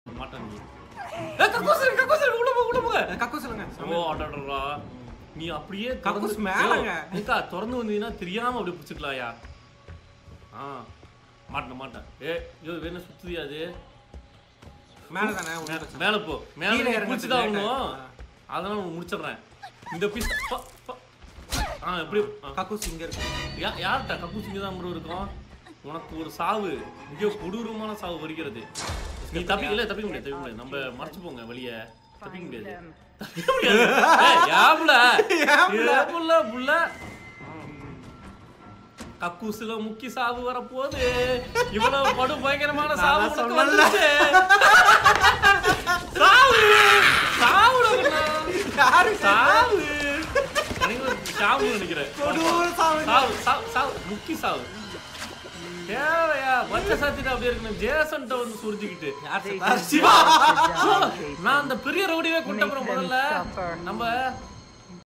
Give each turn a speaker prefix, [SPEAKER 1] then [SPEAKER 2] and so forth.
[SPEAKER 1] மாட்டான் நீ ஏ, கக்கூஸ் இருக்கு, கக்கூஸ் இருக்கு, உள்ள போ, உள்ள போங்க.
[SPEAKER 2] கக்கு சொல்லுங்க
[SPEAKER 1] ஓ, அடடடா. நீ அப்படியே
[SPEAKER 2] கக்கூஸ்
[SPEAKER 1] திறந்து-
[SPEAKER 2] மேலங்க.
[SPEAKER 1] ஏய், ஏக்கா, திறந்து வந்தீங்கன்னா தெரியாம அப்படி பிடிச்சிக்கலாயா ஆ மாட்டேன் மாட்டேன் ஏ ஐயோ வேணும் சுத்துதியா அது
[SPEAKER 2] மேல தானே ஒண்ணும் பிரச்சனை இல்ல.
[SPEAKER 1] மேல போ மேல
[SPEAKER 2] கீழே
[SPEAKER 1] நீ
[SPEAKER 2] இறங்குறதுக்கு
[SPEAKER 1] பிடிச்சுதான்
[SPEAKER 2] late
[SPEAKER 1] ஆகணும்
[SPEAKER 2] ஆயிடும்.
[SPEAKER 1] அதெல்லாம் நான் முடிச்சிடுறேன் இந்த பீஸ் ஆ எப்படி ஆ.
[SPEAKER 2] கக்கூஸ் இங்க இருக்கு
[SPEAKER 1] யா- யார்கிட்ட கக்கூஸ் இங்கே தான் ப்ரோ இருக்கும் உனக்கு ஒரு சாவு மிக கொடூரமான சாவு வருகிறது நீ தப்பி இல்ல தப்பிக்க முடியாது தப்பிக்க முடியாது நம்ம மறைச்சு போங்க வெளியே தப்பிக்க முடியாது தப்பிக்க முடியாது ஏய், யாப்புல யாப்புல புள்ள கக்கூசுல முக்கி சாவு வரப்போகுது இவ்வளவு படு பயங்கரமான சாவு
[SPEAKER 2] நான்
[SPEAKER 1] உனக்கு
[SPEAKER 2] சொன்னேன்ல.
[SPEAKER 1] வந்துச்சு சாவு சாவுல கண்ணா.
[SPEAKER 2] யாரு
[SPEAKER 1] சாவு எனக்கு ஒரு சாவு நினைக்கிறேன்
[SPEAKER 2] கொடூர சாவு
[SPEAKER 1] சாவு சாவு சாவு முக்கி சாவு தேவையா பச்சை சாத்திட்டு அப்படியே இருக்கணும் ஜேசன்ட்ட வந்து சுரிஞ்சுக்கிட்டு
[SPEAKER 2] யார்
[SPEAKER 3] They
[SPEAKER 2] செத்தா?
[SPEAKER 3] deserve
[SPEAKER 2] Siva
[SPEAKER 3] to die, Jason.
[SPEAKER 1] நான் அந்த பெரிய ரவுடியே கூட்ட
[SPEAKER 3] Make them
[SPEAKER 1] முதல்ல
[SPEAKER 3] suffer.
[SPEAKER 1] நம்ம